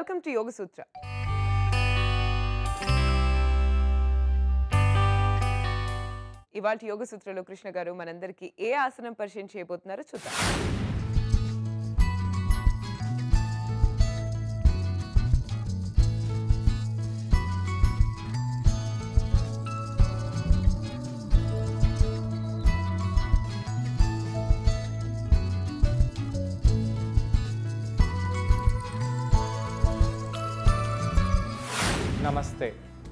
welcome to యోగ సూత్ర ఇవాళ యోగ సూత్రలో కృష్ణ గారు మనందరికీ ఏ ఆసనం పరిచయం చేయబోతున్నారో చూద్దాం నమస్తే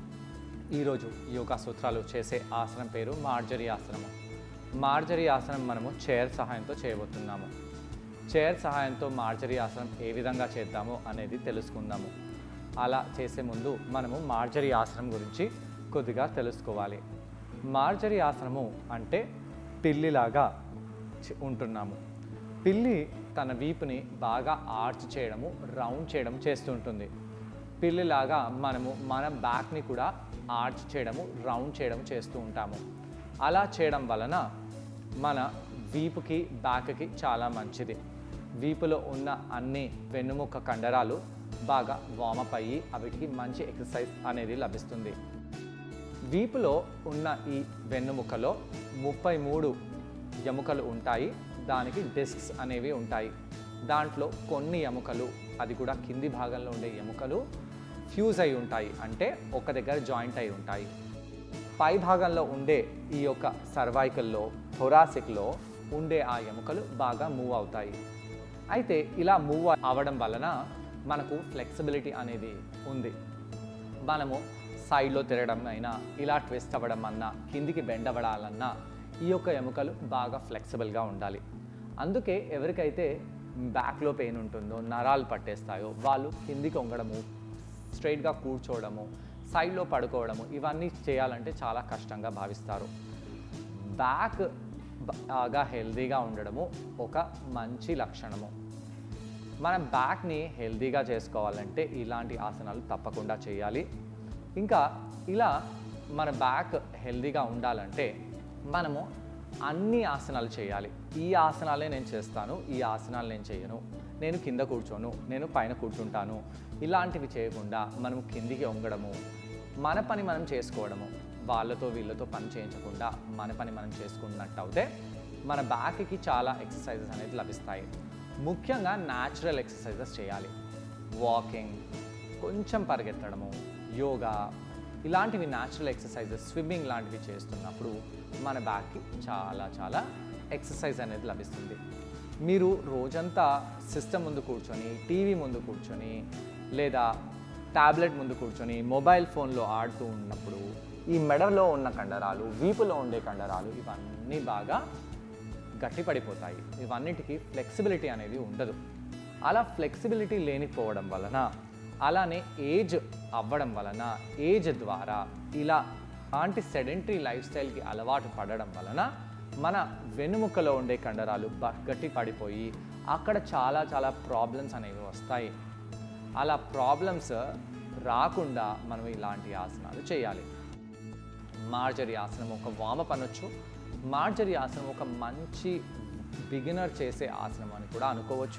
ఈరోజు యోగా సూత్రాలు చేసే ఆసనం పేరు మార్జరీ ఆసనము మార్జరీ ఆసనం మనము చైర్ సహాయంతో చేయబోతున్నాము చైర్ సహాయంతో మార్జరీ ఆసనం ఏ విధంగా చేద్దాము అనేది తెలుసుకుందాము అలా చేసే ముందు మనము మార్జరీ ఆసనం గురించి కొద్దిగా తెలుసుకోవాలి మార్జరీ ఆసనము అంటే పిల్లిలాగా చే- ఉంటున్నాము పిల్లి తన వీపుని బాగా ఆర్చ్ చేయడము రౌండ్ చేయడం చేస్తుంటుంది పిల్లిలాగా మనము మన బ్యాక్ని కూడా ఆర్చ్ చేయడము రౌండ్ చేయడం చేస్తూ ఉంటాము అలా చేయడం వలన మన వీపుకి బ్యాక్కి చాలా మంచిది వీపులో ఉన్న అన్ని వెన్నుముక్క కండరాలు బాగా వామప్ అయ్యి అవిటికి మంచి ఎక్సర్సైజ్ అనేది లభిస్తుంది వీపులో ఉన్న ఈ వెన్నుముకలో ముప్పై మూడు ఎముకలు ఉంటాయి దానికి డిస్క్స్ అనేవి ఉంటాయి దాంట్లో కొన్ని ఎముకలు అది కూడా కింది భాగంలో ఉండే ఎముకలు ఫ్యూజ్ అయి ఉంటాయి అంటే ఒక దగ్గర జాయింట్ అయి ఉంటాయి పై భాగంలో ఉండే ఈ యొక్క సర్వైకల్లో థొరాసిక్లో ఉండే ఆ ఎముకలు బాగా మూవ్ అవుతాయి అయితే ఇలా మూవ్ అవ్వడం వలన మనకు ఫ్లెక్సిబిలిటీ అనేది ఉంది మనము సైడ్లో తిరగడం అయినా ఇలా ట్విస్ట్ అవ్వడం అన్నా కిందికి బెండ్ అవ్వడాలన్నా ఈ యొక్క ఎముకలు బాగా ఫ్లెక్సిబుల్గా ఉండాలి అందుకే ఎవరికైతే బ్యాక్లో పెయిన్ ఉంటుందో నరాలు పట్టేస్తాయో వాళ్ళు కిందికి వంగడము స్ట్రైట్గా కూర్చోవడము సైడ్లో పడుకోవడము ఇవన్నీ చేయాలంటే చాలా కష్టంగా భావిస్తారు బ్యాక్ బాగా హెల్దీగా ఉండడము ఒక మంచి లక్షణము మన బ్యాక్ని హెల్దీగా చేసుకోవాలంటే ఇలాంటి ఆసనాలు తప్పకుండా చేయాలి ఇంకా ఇలా మన బ్యాక్ హెల్దీగా ఉండాలంటే మనము అన్ని ఆసనాలు చేయాలి ఈ ఆసనాలే నేను చేస్తాను ఈ ఆసనాలు నేను చేయను నేను కింద కూర్చోను నేను పైన కూర్చుంటాను ఇలాంటివి చేయకుండా మనం కిందికి వంగడము మన పని మనం చేసుకోవడము వాళ్ళతో వీళ్ళతో పని చేయించకుండా మన పని మనం చేసుకున్నట్టు అయితే మన బ్యాక్కి చాలా ఎక్సర్సైజెస్ అనేది లభిస్తాయి ముఖ్యంగా న్యాచురల్ ఎక్సర్సైజెస్ చేయాలి వాకింగ్ కొంచెం పరిగెత్తడము యోగా ఇలాంటివి న్యాచురల్ ఎక్సర్సైజెస్ స్విమ్మింగ్ లాంటివి చేస్తున్నప్పుడు మన బ్యాక్కి చాలా చాలా ఎక్సర్సైజ్ అనేది లభిస్తుంది మీరు రోజంతా సిస్టమ్ ముందు కూర్చొని టీవీ ముందు కూర్చొని లేదా టాబ్లెట్ ముందు కూర్చొని మొబైల్ ఫోన్లో ఆడుతూ ఉన్నప్పుడు ఈ మెడలో ఉన్న కండరాలు వీపులో ఉండే కండరాలు ఇవన్నీ బాగా గట్టిపడిపోతాయి ఇవన్నిటికీ ఫ్లెక్సిబిలిటీ అనేది ఉండదు అలా ఫ్లెక్సిబిలిటీ లేనిపోవడం వలన అలానే ఏజ్ అవ్వడం వలన ఏజ్ ద్వారా ఇలా అలాంటి సెడెంటరీ లైఫ్ స్టైల్కి అలవాటు పడడం వలన మన వెన్నుముక్కలో ఉండే కండరాలు బ- గట్టి పడిపోయి అక్కడ చాలా చాలా ప్రాబ్లమ్స్ అనేవి వస్తాయి అలా ప్రాబ్లమ్స్ రాకుండా మనం ఇలాంటి ఆసనాలు చేయాలి మార్జరీ ఆసనం ఒక వామప్ అనొచ్చు మార్జరీ ఆసనం ఒక మంచి బిగినర్ చేసే ఆసనం అని కూడా అనుకోవచ్చు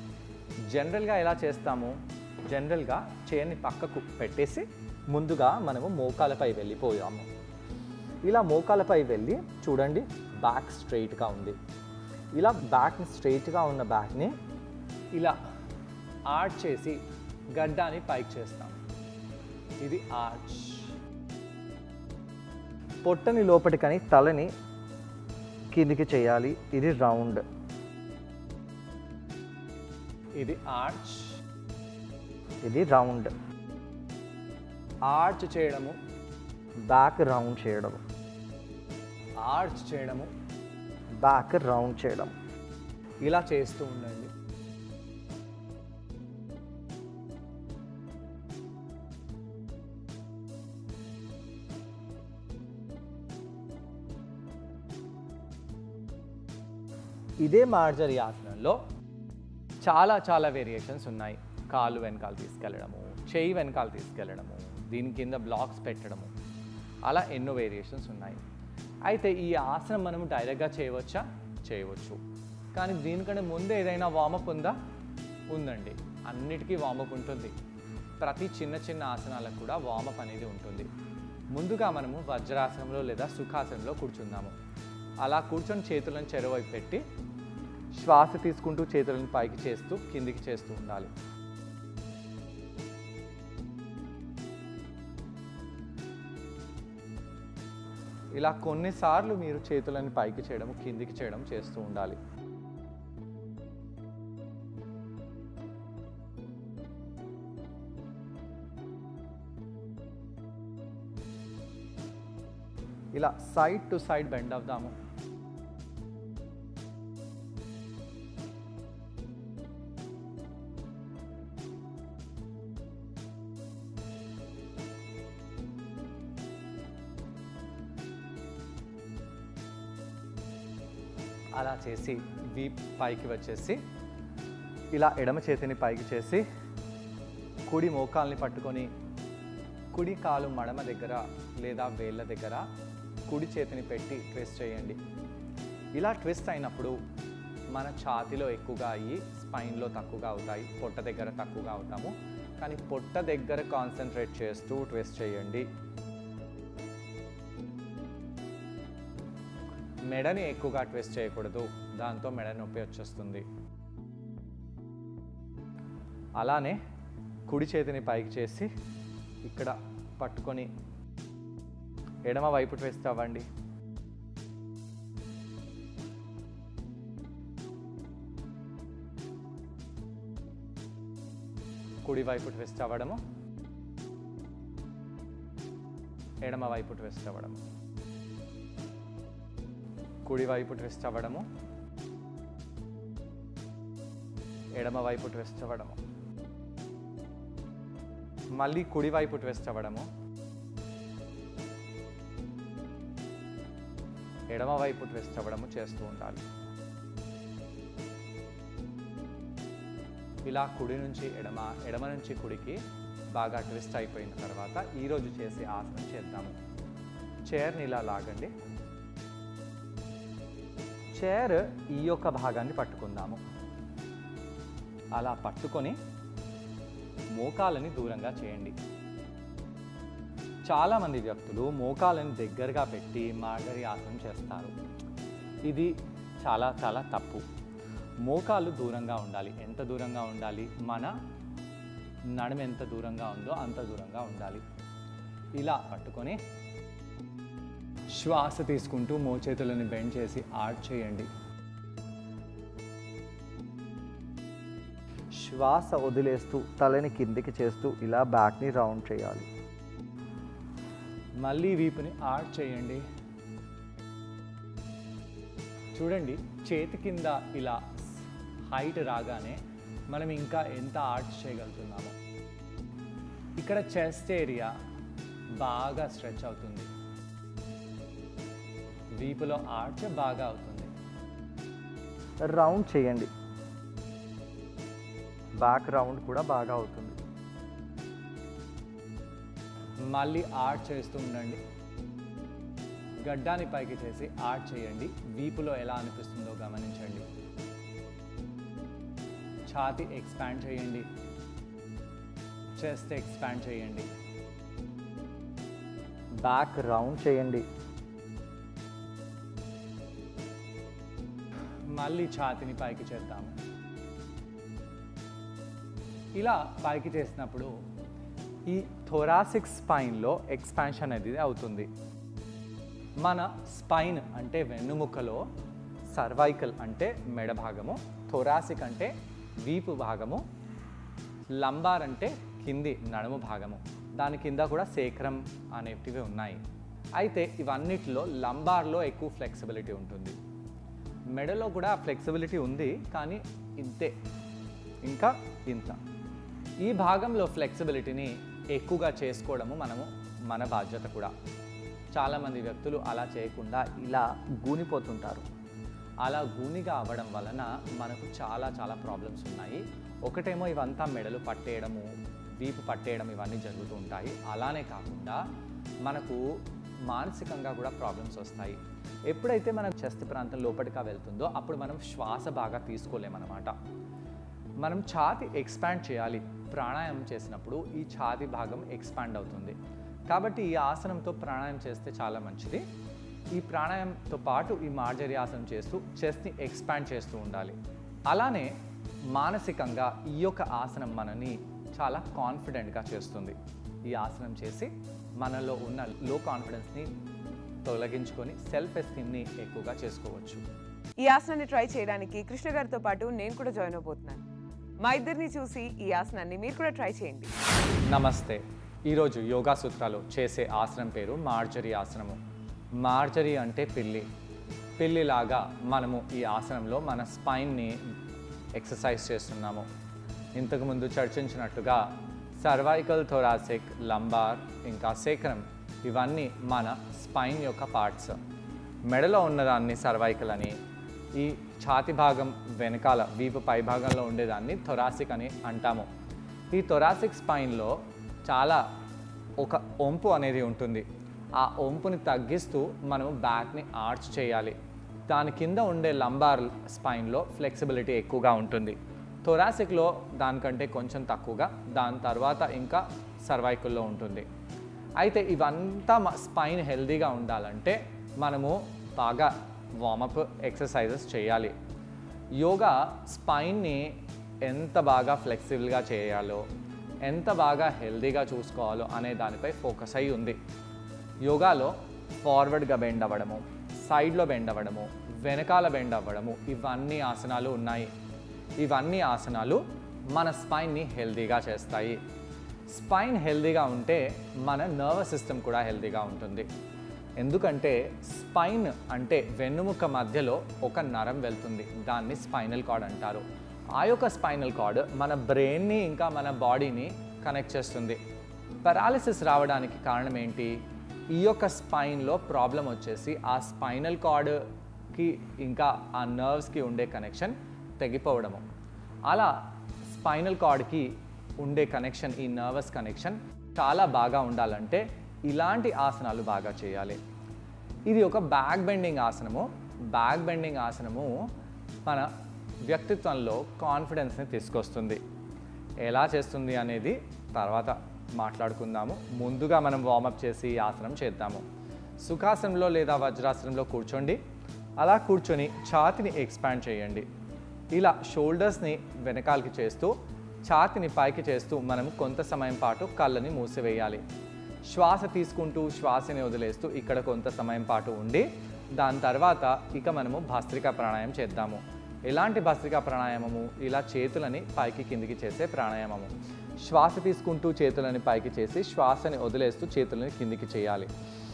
జనరల్గా ఎలా చేస్తాము జనరల్గా చైర్ని పక్కకు పెట్టేసి ముందుగా మనము మోకాలపై వెళ్ళిపోయాము ఇలా మోకాలపై వెళ్ళి చూడండి బ్యాక్ స్ట్రైట్గా ఉంది ఇలా బ్యాక్ని స్ట్రైట్గా ఉన్న బ్యాక్ని ఇలా ఆర్చ్ చేసి గడ్డాన్ని పైకి చేస్తాం ఇది ఆర్చ్ పొట్టని లోపటికని తలని కిందికి చేయాలి ఇది రౌండ్ ఇది ఆర్చ్ ఇది రౌండ్ ఆర్చ్ చేయడము బ్యాక్ రౌండ్ చేయడము ఆర్చ్ చేయడము బ్యాక్ రౌండ్ చేయడం ఇలా చేస్తూ ఉండండి ఇదే మార్జరీ ఆసనంలో చాలా చాలా వేరియేషన్స్ ఉన్నాయి కాలు వెనకాల తీసుకెళ్ళడము చేయి వెనకాల తీసుకెళ్ళడము దీని కింద బ్లాక్స్ పెట్టడము అలా ఎన్నో వేరియేషన్స్ ఉన్నాయి అయితే ఈ ఆసనం మనం డైరెక్ట్గా చేయవచ్చా చేయవచ్చు కానీ దీనికంటే ముందు ఏదైనా వామప్ ఉందా ఉందండి అన్నిటికీ వామప్ ఉంటుంది ప్రతి చిన్న చిన్న ఆసనాలకు కూడా వామప్ అనేది ఉంటుంది ముందుగా మనము వజ్రాసనంలో లేదా సుఖాసనంలో కూర్చుందాము అలా కూర్చొని చేతులను చెరువైపు పెట్టి శ్వాస తీసుకుంటూ చేతులను పైకి చేస్తూ కిందికి చేస్తూ ఉండాలి ఇలా కొన్నిసార్లు మీరు చేతులను పైకి చేయడం కిందికి చేయడం చేస్తూ ఉండాలి ఇలా సైడ్ టు సైడ్ బెండ్ అవుదాము అలా చేసి వీప్ పైకి వచ్చేసి ఇలా ఎడమ చేతిని పైకి చేసి కుడి మోకాల్ని పట్టుకొని కుడి కాలు మడమ దగ్గర లేదా వేళ్ళ దగ్గర కుడి చేతిని పెట్టి ట్విస్ట్ చేయండి ఇలా ట్విస్ట్ అయినప్పుడు మన ఛాతిలో ఎక్కువగా అయ్యి స్పైన్లో తక్కువగా అవుతాయి పొట్ట దగ్గర తక్కువగా అవుతాము కానీ పొట్ట దగ్గర కాన్సన్ట్రేట్ చేస్తూ ట్విస్ట్ చేయండి మెడని ఎక్కువగా ట్విస్ట్ చేయకూడదు దాంతో మెడ నొప్పి వచ్చేస్తుంది అలానే కుడి చేతిని పైకి చేసి ఇక్కడ పట్టుకొని ఎడమ వైపు ట్విస్ట్ అవ్వండి కుడి వైపు ట్విస్ట్ అవ్వడము ఎడమ వైపు ట్విస్ట్ అవ్వడము కుడి వైపు ట్విస్ట్ అవ్వడము ఎడమ వైపు ట్విస్ట్ అవ్వడము మళ్ళీ కుడి వైపు ట్విస్ట్ అవ్వడము ఎడమ వైపు ట్విస్ట్ అవ్వడము చేస్తూ ఉండాలి ఇలా కుడి నుంచి ఎడమ ఎడమ నుంచి కుడికి బాగా ట్విస్ట్ అయిపోయిన తర్వాత ఈరోజు చేసే ఆసనం చేద్దాము చైర్ని ఇలా లాగండి చైర్ ఈ యొక్క భాగాన్ని పట్టుకుందాము అలా పట్టుకొని మోకాలని దూరంగా చేయండి చాలామంది వ్యక్తులు మోకాలని దగ్గరగా పెట్టి మార్గరి ఆసనం చేస్తారు ఇది చాలా చాలా తప్పు మోకాలు దూరంగా ఉండాలి ఎంత దూరంగా ఉండాలి మన నడుమ ఎంత దూరంగా ఉందో అంత దూరంగా ఉండాలి ఇలా పట్టుకొని శ్వాస తీసుకుంటూ మోచేతులని బెండ్ చేసి ఆర్ట్ చేయండి శ్వాస వదిలేస్తూ తలని కిందికి చేస్తూ ఇలా బ్యాక్ని రౌండ్ చేయాలి మళ్ళీ వీపుని ఆర్ట్ చేయండి చూడండి చేతి కింద ఇలా హైట్ రాగానే మనం ఇంకా ఎంత ఆర్ట్ చేయగలుగుతున్నామో ఇక్కడ చెస్ట్ ఏరియా బాగా స్ట్రెచ్ అవుతుంది వీపులో ఆర్చ్ బాగా అవుతుంది రౌండ్ చేయండి బ్యాక్ రౌండ్ కూడా బాగా అవుతుంది మళ్ళీ ఆర్ట్ చేస్తూ ఉండండి గడ్డాన్ని పైకి చేసి ఆర్ట్ చేయండి వీపులో ఎలా అనిపిస్తుందో గమనించండి ఛాతి ఎక్స్పాండ్ చేయండి చెస్ట్ ఎక్స్పాండ్ చేయండి బ్యాక్ రౌండ్ చేయండి మళ్ళీ ఛాతిని పైకి చేద్దాము ఇలా పైకి చేసినప్పుడు ఈ థొరాసిక్ స్పైన్లో ఎక్స్పాన్షన్ అనేది అవుతుంది మన స్పైన్ అంటే వెన్నుముక్కలో సర్వైకల్ అంటే మెడ భాగము థొరాసిక్ అంటే వీపు భాగము లంబార్ అంటే కింది నడుము భాగము దాని కింద కూడా సేక్రం అనేటివి ఉన్నాయి అయితే ఇవన్నిటిలో లంబార్లో ఎక్కువ ఫ్లెక్సిబిలిటీ ఉంటుంది మెడలో కూడా ఫ్లెక్సిబిలిటీ ఉంది కానీ ఇంతే ఇంకా ఇంత ఈ భాగంలో ఫ్లెక్సిబిలిటీని ఎక్కువగా చేసుకోవడము మనము మన బాధ్యత కూడా చాలామంది వ్యక్తులు అలా చేయకుండా ఇలా గూనిపోతుంటారు అలా గూనిగా అవ్వడం వలన మనకు చాలా చాలా ప్రాబ్లమ్స్ ఉన్నాయి ఒకటేమో ఇవంతా మెడలు పట్టేయడము వీపు పట్టేయడం ఇవన్నీ జరుగుతూ ఉంటాయి అలానే కాకుండా మనకు మానసికంగా కూడా ప్రాబ్లమ్స్ వస్తాయి ఎప్పుడైతే మన చెస్ట్ ప్రాంతం లోపలిగా వెళ్తుందో అప్పుడు మనం శ్వాస బాగా తీసుకోలేమన్నమాట మనం ఛాతి ఎక్స్పాండ్ చేయాలి ప్రాణాయామం చేసినప్పుడు ఈ ఛాతి భాగం ఎక్స్పాండ్ అవుతుంది కాబట్టి ఈ ఆసనంతో ప్రాణాయామం చేస్తే చాలా మంచిది ఈ ప్రాణాయామంతో పాటు ఈ మార్జరీ ఆసనం చేస్తూ చెస్ట్ని ఎక్స్పాండ్ చేస్తూ ఉండాలి అలానే మానసికంగా ఈ యొక్క ఆసనం మనని చాలా కాన్ఫిడెంట్గా చేస్తుంది ఈ ఆసనం చేసి మనలో ఉన్న లో కాన్ఫిడెన్స్ని తొలగించుకొని సెల్ఫ్ ఎస్టీమ్ని ఎక్కువగా చేసుకోవచ్చు ఈ ఆసనాన్ని ట్రై చేయడానికి కృష్ణ గారితో పాటు నేను కూడా జాయిన్ అవబోతున్నాను మా ఇద్దరిని చూసి ఈ ఆసనాన్ని మీరు కూడా ట్రై చేయండి నమస్తే ఈరోజు యోగా సూత్రాలు చేసే ఆసనం పేరు మార్జరీ ఆసనము మార్జరీ అంటే పిల్లి పిల్లిలాగా మనము ఈ ఆసనంలో మన స్పైన్ని ఎక్సర్సైజ్ చేస్తున్నాము ఇంతకుముందు చర్చించినట్టుగా సర్వైకల్ థొరాసిక్ లంబార్ ఇంకా సేకరం ఇవన్నీ మన స్పైన్ యొక్క పార్ట్స్ మెడలో ఉన్నదాన్ని సర్వైకల్ అని ఈ ఛాతి భాగం వెనకాల వీపు పై భాగంలో ఉండేదాన్ని థొరాసిక్ అని అంటాము ఈ థొరాసిక్ స్పైన్లో చాలా ఒక ఒంపు అనేది ఉంటుంది ఆ ఒంపుని తగ్గిస్తూ మనం బ్యాక్ని ఆర్చ్ చేయాలి దాని కింద ఉండే లంబార్ స్పైన్లో ఫ్లెక్సిబిలిటీ ఎక్కువగా ఉంటుంది థొరాసిక్లో దానికంటే కొంచెం తక్కువగా దాని తర్వాత ఇంకా సర్వైకల్లో ఉంటుంది అయితే ఇవంతా స్పైన్ హెల్దీగా ఉండాలంటే మనము బాగా వార్మప్ ఎక్సర్సైజెస్ చేయాలి యోగా స్పైన్ని ఎంత బాగా ఫ్లెక్సిబుల్గా చేయాలో ఎంత బాగా హెల్దీగా చూసుకోవాలో అనే దానిపై ఫోకస్ అయి ఉంది యోగాలో ఫార్వర్డ్గా బెండ్ అవ్వడము సైడ్లో బెండ్ అవ్వడము వెనకాల బెండ్ అవ్వడము ఇవన్నీ ఆసనాలు ఉన్నాయి ఇవన్నీ ఆసనాలు మన స్పైన్ని హెల్దీగా చేస్తాయి స్పైన్ హెల్దీగా ఉంటే మన నర్వస్ సిస్టమ్ కూడా హెల్దీగా ఉంటుంది ఎందుకంటే స్పైన్ అంటే వెన్నుముక మధ్యలో ఒక నరం వెళ్తుంది దాన్ని స్పైనల్ కార్డ్ అంటారు ఆ యొక్క స్పైనల్ కార్డ్ మన బ్రెయిన్ని ఇంకా మన బాడీని కనెక్ట్ చేస్తుంది పెరాలిసిస్ రావడానికి కారణం ఏంటి ఈ యొక్క స్పైన్లో ప్రాబ్లం వచ్చేసి ఆ స్పైనల్ కార్డ్కి ఇంకా ఆ నర్వ్స్కి ఉండే కనెక్షన్ తెగిపోవడము అలా స్పైనల్ కార్డ్కి ఉండే కనెక్షన్ ఈ నర్వస్ కనెక్షన్ చాలా బాగా ఉండాలంటే ఇలాంటి ఆసనాలు బాగా చేయాలి ఇది ఒక బ్యాక్ బెండింగ్ ఆసనము బ్యాక్ బెండింగ్ ఆసనము మన వ్యక్తిత్వంలో కాన్ఫిడెన్స్ని తీసుకొస్తుంది ఎలా చేస్తుంది అనేది తర్వాత మాట్లాడుకుందాము ముందుగా మనం వార్మప్ చేసి ఈ ఆసనం చేద్దాము సుఖాసనంలో లేదా వజ్రాసనంలో కూర్చోండి అలా కూర్చొని ఛాతిని ఎక్స్పాండ్ చేయండి ఇలా షోల్డర్స్ని వెనకాలకి చేస్తూ ఛాతిని పైకి చేస్తూ మనం కొంత సమయం పాటు కళ్ళని మూసివేయాలి శ్వాస తీసుకుంటూ శ్వాసని వదిలేస్తూ ఇక్కడ కొంత సమయం పాటు ఉండి దాని తర్వాత ఇక మనము భస్త్రికా ప్రాణాయామం చేద్దాము ఎలాంటి భస్త్రికా ప్రాణాయామము ఇలా చేతులని పైకి కిందికి చేసే ప్రాణాయామము శ్వాస తీసుకుంటూ చేతులని పైకి చేసి శ్వాసని వదిలేస్తూ చేతులని కిందికి చేయాలి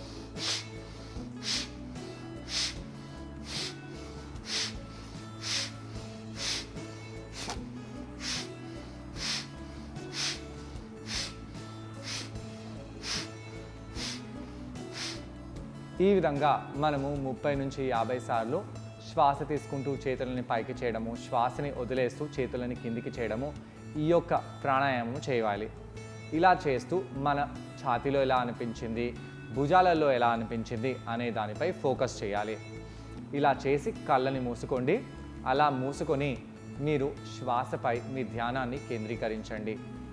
ఈ విధంగా మనము ముప్పై నుంచి యాభై సార్లు శ్వాస తీసుకుంటూ చేతులని పైకి చేయడము శ్వాసని వదిలేస్తూ చేతులని కిందికి చేయడము ఈ యొక్క ప్రాణాయామం చేయాలి ఇలా చేస్తూ మన ఛాతీలో ఎలా అనిపించింది భుజాలలో ఎలా అనిపించింది అనే దానిపై ఫోకస్ చేయాలి ఇలా చేసి కళ్ళని మూసుకోండి అలా మూసుకొని మీరు శ్వాసపై మీ ధ్యానాన్ని కేంద్రీకరించండి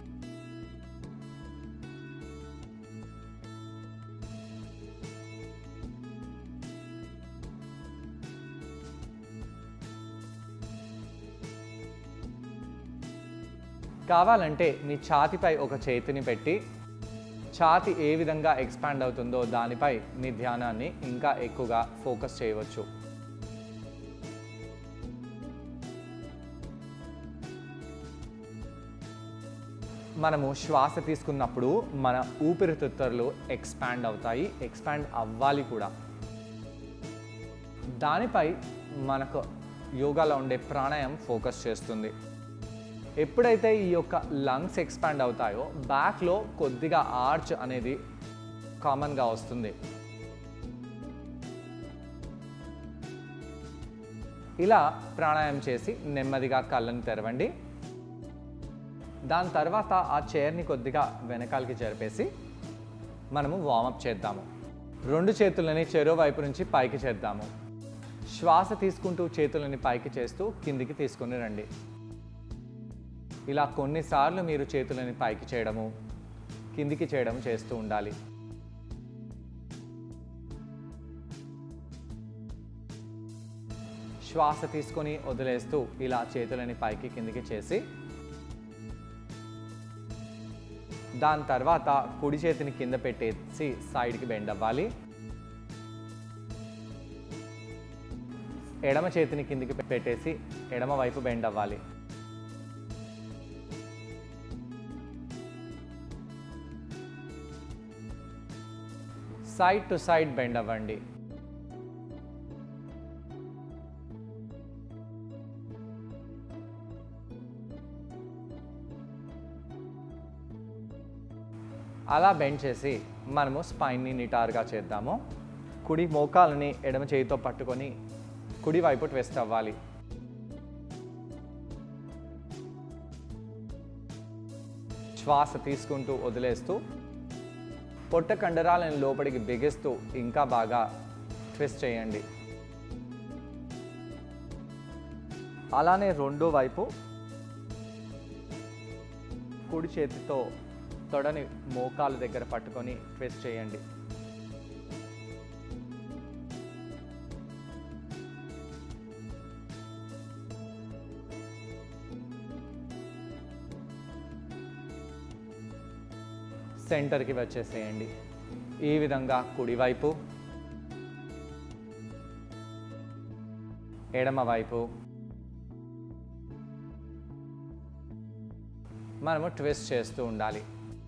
కావాలంటే మీ ఛాతిపై ఒక చేతిని పెట్టి ఛాతి ఏ విధంగా ఎక్స్పాండ్ అవుతుందో దానిపై మీ ధ్యానాన్ని ఇంకా ఎక్కువగా ఫోకస్ చేయవచ్చు మనము శ్వాస తీసుకున్నప్పుడు మన ఊపిరితిత్తులు ఎక్స్పాండ్ అవుతాయి ఎక్స్పాండ్ అవ్వాలి కూడా దానిపై మనకు యోగాలో ఉండే ప్రాణాయామం ఫోకస్ చేస్తుంది ఎప్పుడైతే ఈ యొక్క లంగ్స్ ఎక్స్పాండ్ అవుతాయో బ్యాక్లో కొద్దిగా ఆర్చ్ అనేది కామన్గా వస్తుంది ఇలా ప్రాణాయామం చేసి నెమ్మదిగా కళ్ళని తెరవండి దాని తర్వాత ఆ చైర్ని కొద్దిగా వెనకాలకి జరిపేసి మనము వార్మప్ చేద్దాము రెండు చేతులని చెరో వైపు నుంచి పైకి చేద్దాము శ్వాస తీసుకుంటూ చేతులని పైకి చేస్తూ కిందికి తీసుకుని రండి ఇలా కొన్నిసార్లు మీరు చేతులని పైకి చేయడము కిందికి చేయడం చేస్తూ ఉండాలి శ్వాస తీసుకొని వదిలేస్తూ ఇలా చేతులని పైకి కిందికి చేసి దాని తర్వాత కుడి చేతిని కింద పెట్టేసి సైడ్కి బెండ్ అవ్వాలి ఎడమ చేతిని కిందికి పెట్టేసి ఎడమ వైపు బెండ్ అవ్వాలి సైడ్ టు సైడ్ బెండ్ అవ్వండి అలా బెండ్ చేసి మనము స్పైన్ని నిటారుగా చేద్దాము కుడి మోకాలని ఎడమ చేయితో పట్టుకొని కుడి వైపు ట్విస్ట్ అవ్వాలి శ్వాస తీసుకుంటూ వదిలేస్తూ పొట్ట కండరాలను లోపలికి బిగిస్తూ ఇంకా బాగా ట్విస్ట్ చేయండి అలానే రెండో వైపు కుడి చేతితో తొడని మోకాలు దగ్గర పట్టుకొని ట్విస్ట్ చేయండి సెంటర్కి వచ్చేసేయండి ఈ విధంగా కుడివైపు ఎడమ వైపు మనము ట్విస్ట్ చేస్తూ ఉండాలి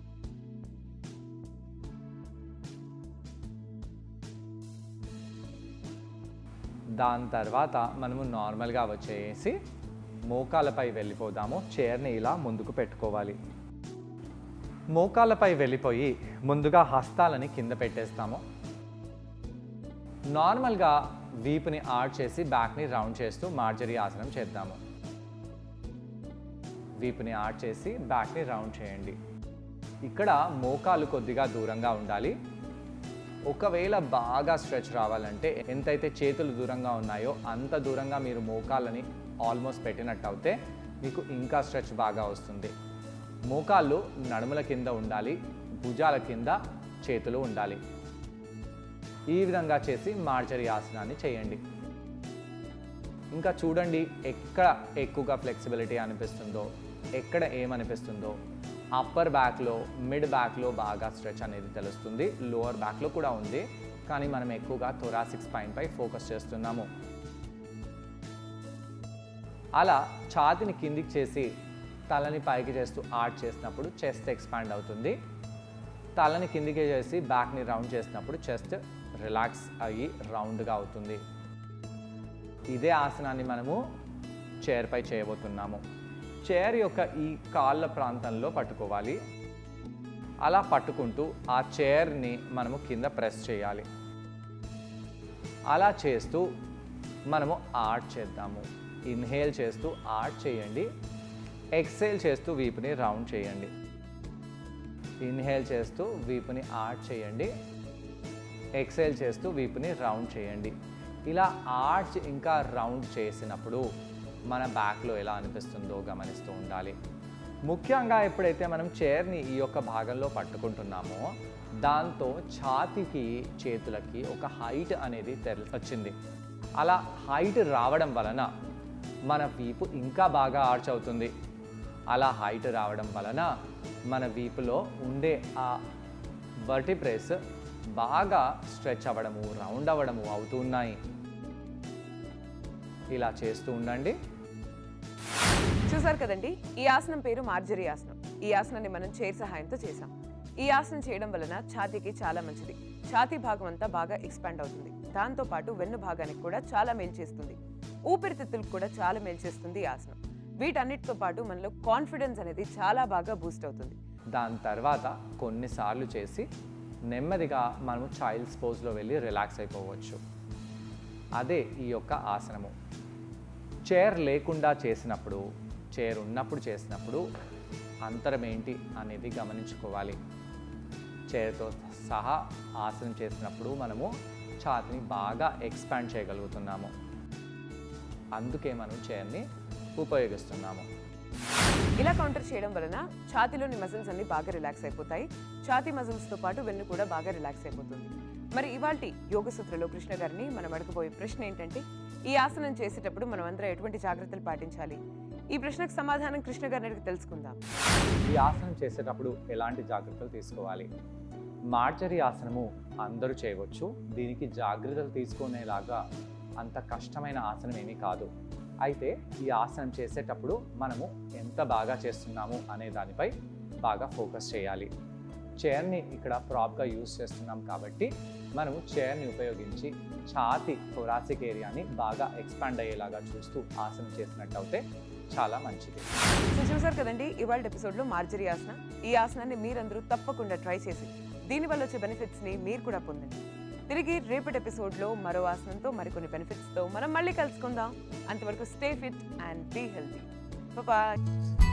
దాని తర్వాత మనము నార్మల్గా వచ్చేసి మోకాలపై వెళ్ళిపోదాము చైర్ని ఇలా ముందుకు పెట్టుకోవాలి మోకాలపై వెళ్ళిపోయి ముందుగా హస్తాలని కింద పెట్టేస్తాము నార్మల్గా వీపుని ఆడ్ చేసి బ్యాక్ని రౌండ్ చేస్తూ మార్జరీ ఆసనం చేద్దాము వీపుని ఆడ్ చేసి బ్యాక్ని రౌండ్ చేయండి ఇక్కడ మోకాలు కొద్దిగా దూరంగా ఉండాలి ఒకవేళ బాగా స్ట్రెచ్ రావాలంటే ఎంతైతే చేతులు దూరంగా ఉన్నాయో అంత దూరంగా మీరు మోకాళ్ళని ఆల్మోస్ట్ పెట్టినట్టు అయితే మీకు ఇంకా స్ట్రెచ్ బాగా వస్తుంది మోకాళ్ళు నడుముల కింద ఉండాలి భుజాల కింద చేతులు ఉండాలి ఈ విధంగా చేసి మార్జరీ ఆసనాన్ని చేయండి ఇంకా చూడండి ఎక్కడ ఎక్కువగా ఫ్లెక్సిబిలిటీ అనిపిస్తుందో ఎక్కడ ఏమనిపిస్తుందో అప్పర్ బ్యాక్లో మిడ్ బ్యాక్లో బాగా స్ట్రెచ్ అనేది తెలుస్తుంది లోవర్ బ్యాక్లో కూడా ఉంది కానీ మనం ఎక్కువగా థొరాసిక్ స్పైన్ పై ఫోకస్ చేస్తున్నాము అలా ఛాతిని కిందికి చేసి తలని పైకి చేస్తూ ఆర్ట్ చేసినప్పుడు చెస్ట్ ఎక్స్పాండ్ అవుతుంది తలని కిందికి చేసి బ్యాక్ని రౌండ్ చేసినప్పుడు చెస్ట్ రిలాక్స్ అయ్యి రౌండ్గా అవుతుంది ఇదే ఆసనాన్ని మనము చైర్పై చేయబోతున్నాము చైర్ యొక్క ఈ కాళ్ళ ప్రాంతంలో పట్టుకోవాలి అలా పట్టుకుంటూ ఆ చైర్ని మనము కింద ప్రెస్ చేయాలి అలా చేస్తూ మనము ఆర్ట్ చేద్దాము ఇన్హేల్ చేస్తూ ఆర్ట్ చేయండి ఎక్సేల్ చేస్తూ వీపుని రౌండ్ చేయండి ఇన్హేల్ చేస్తూ వీపుని ఆర్ట్ చేయండి ఎక్సేల్ చేస్తూ వీపుని రౌండ్ చేయండి ఇలా ఆర్చ్ ఇంకా రౌండ్ చేసినప్పుడు మన బ్యాక్లో ఎలా అనిపిస్తుందో గమనిస్తూ ఉండాలి ముఖ్యంగా ఎప్పుడైతే మనం చైర్ని ఈ యొక్క భాగంలో పట్టుకుంటున్నామో దాంతో ఛాతీకి చేతులకి ఒక హైట్ అనేది తెలి వచ్చింది అలా హైట్ రావడం వలన మన వీపు ఇంకా బాగా ఆర్చ్ అవుతుంది అలా హైట్ రావడం వలన మన వీపులో ఉండే ఆ వర్టిప్రెస్ బాగా స్ట్రెచ్ అవ్వడము రౌండ్ అవ్వడము అవుతున్నాయి ఇలా చేస్తూ ఉండండి చూసారు కదండి ఈ ఆసనం పేరు మార్జరీ ఆసనం ఈ ఆసనాన్ని మనం చైర్ సహాయంతో చేసాం ఈ ఆసనం చేయడం వలన ఛాతీకి చాలా మంచిది ఛాతీ భాగం అంతా బాగా ఎక్స్పాండ్ అవుతుంది దాంతో పాటు వెన్ను భాగానికి కూడా చాలా మేలు చేస్తుంది ఊపిరితిత్తులకు కూడా చాలా మేలు చేస్తుంది ఈ ఆసనం వీటన్నిటితో పాటు మనలో కాన్ఫిడెన్స్ అనేది చాలా బాగా బూస్ట్ అవుతుంది దాని తర్వాత కొన్నిసార్లు చేసి నెమ్మదిగా మనము చైల్డ్స్ పోజ్లో వెళ్ళి రిలాక్స్ అయిపోవచ్చు అదే ఈ యొక్క ఆసనము చైర్ లేకుండా చేసినప్పుడు చైర్ ఉన్నప్పుడు చేసినప్పుడు అంతరం ఏంటి అనేది గమనించుకోవాలి చైర్తో సహా ఆసనం చేసినప్పుడు మనము ఛాతిని బాగా ఎక్స్పాండ్ చేయగలుగుతున్నాము అందుకే మనం చైర్ని ఉపయోగిస్తున్నాము ఇలా కౌంటర్ చేయడం వలన ఛాతీలోని మజిల్స్ అన్ని బాగా రిలాక్స్ అయిపోతాయి ఛాతీ మజిల్స్ తో పాటు వెన్ను కూడా బాగా రిలాక్స్ అయిపోతుంది మరి ఇవాల్టి యోగ సూత్రలో కృష్ణ గారిని మనం అడగబోయే ప్రశ్న ఏంటంటే ఈ ఆసనం చేసేటప్పుడు మనం అందరం ఎటువంటి జాగ్రత్తలు పాటించాలి ఈ ప్రశ్నకు సమాధానం కృష్ణ గారిని అడిగి తెలుసుకుందాం ఈ ఆసనం చేసేటప్పుడు ఎలాంటి జాగ్రత్తలు తీసుకోవాలి మార్జరీ ఆసనము అందరూ చేయవచ్చు దీనికి జాగ్రత్తలు తీసుకునేలాగా అంత కష్టమైన ఆసనం ఏమీ కాదు అయితే ఈ ఆసనం చేసేటప్పుడు మనము ఎంత బాగా చేస్తున్నాము అనే దానిపై బాగా ఫోకస్ చేయాలి చైర్ని ఇక్కడ ప్రాప్గా యూస్ చేస్తున్నాం కాబట్టి మనము చైర్ని ఉపయోగించి ఛాతి థొరాసిక్ ఏరియాని బాగా ఎక్స్పాండ్ అయ్యేలాగా చూస్తూ ఆసనం చేసినట్టయితే చాలా మంచిది సో చూసారు కదండి ఇవాళ ఎపిసోడ్లో మార్జరీ ఆసన ఈ ఆసనాన్ని మీరందరూ తప్పకుండా ట్రై చేసి దీనివల్ల వచ్చే బెనిఫిట్స్ని మీరు కూడా పొందండి తిరిగి రేపటి ఎపిసోడ్లో మరో ఆసనంతో మరికొన్ని బెనిఫిట్స్తో మనం మళ్ళీ కలుసుకుందాం అంతవరకు stay fit and be healthy bye